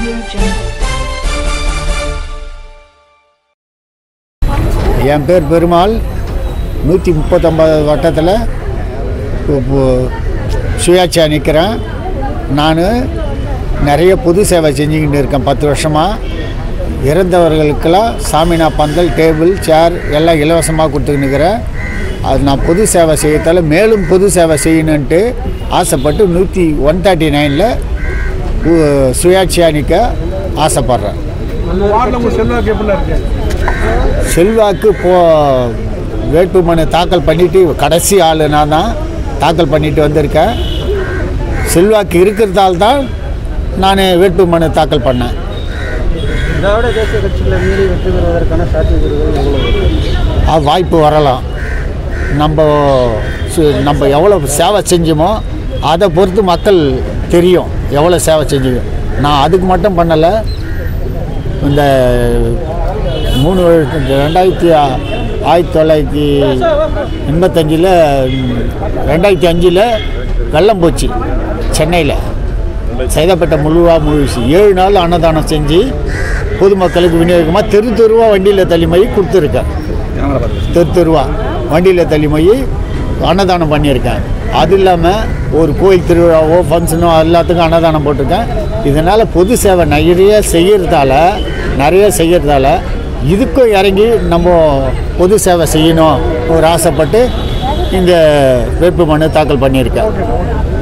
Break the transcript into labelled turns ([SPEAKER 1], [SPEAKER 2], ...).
[SPEAKER 1] Audio Jungle.
[SPEAKER 2] என் பேர் பெருமாள் நூற்றி முப்பத்தொம்பது வட்டத்தில் சுயாட்சியா நிற்கிறேன் நான் நிறைய பொது சேவை செஞ்சுக்கிட்டு இருக்கேன் பத்து வருஷமாக இறந்தவர்களுக்கெல்லாம் சாமினா பந்தல் டேபிள் சேர் எல்லாம் இலவசமாக கொடுத்துக்கிட்டு இருக்கிறேன் அது நான் பொது சேவை செய்யத்தால் மேலும் பொது சேவை செய்யணுன்ட்டு ஆசைப்பட்டு நூற்றி ஒன் தேர்ட்டி நைனில் சுயாட்சியாக நிற்க ஆசைப்பட்றேன்
[SPEAKER 3] அந்த வார்டில் உங்கள் செல்வாக்கு எப்படிலாம் இருக்கு
[SPEAKER 2] செல்வாக்கு போ வேட்புமனு தாக்கல் பண்ணிட்டு கடைசி ஆள் நான் தான் தாக்கல் பண்ணிட்டு வந்திருக்கேன் செல்வாக்கு இருக்கிறதால தான் நான் வேட்புமனு தாக்கல் பண்ணேன்
[SPEAKER 3] திராவிட தேசிய கட்சியில் மீறி வெற்றி பெறுவதற்கான சாத்தியக்கூறுகள் எவ்வளவு
[SPEAKER 2] அது வாய்ப்பு வரலாம் நம்ம சு- நம்ம எவ்வளோ சேவை செஞ்சோமோ அதை பொறுத்து மக்கள் தெரியும் எவ்வளோ சேவை செஞ்சோம் நான் அதுக்கு மட்டும் பண்ணலை இந்த மூணு வருஷம் ரெண்டாயிரத்தி ஆ- ஆயிரத்தி தொள்ளாயிரத்தி எண்பத்தஞ்சில் ரெண்டாயிரத்தி அஞ்சில் வெள்ளம் போச்சு சென்னையில் சைதாப்பேட்டை முழுவாக முழுவிச்சு ஏழு நாள் அன்னதானம் செஞ்சு பொதுமக்களுக்கு விநியோகமாக தெரு தெருவாக வண்டியில் தள்ளி போய் கொடுத்துருக்கேன் தெரு தெருவா வண்டியில் தள்ளி போய் அன்னதானம் பண்ணியிருக்கேன் அது இல்லாமல் ஒரு கோயில் திருவிழாவோ ஃபங்க்ஷனோ எல்லாத்துக்கும் அன்னதானம் போட்டிருக்கேன் இதனால் பொது சேவை நிறைய செய்கிறதால நிறைய செய்கிறதால இதுக்கும் இறங்கி நம்ம பொது சேவை செய்யணும் ஒரு ஆசைப்பட்டு இந்த வேட்புமனு தாக்கல் பண்ணியிருக்கேன்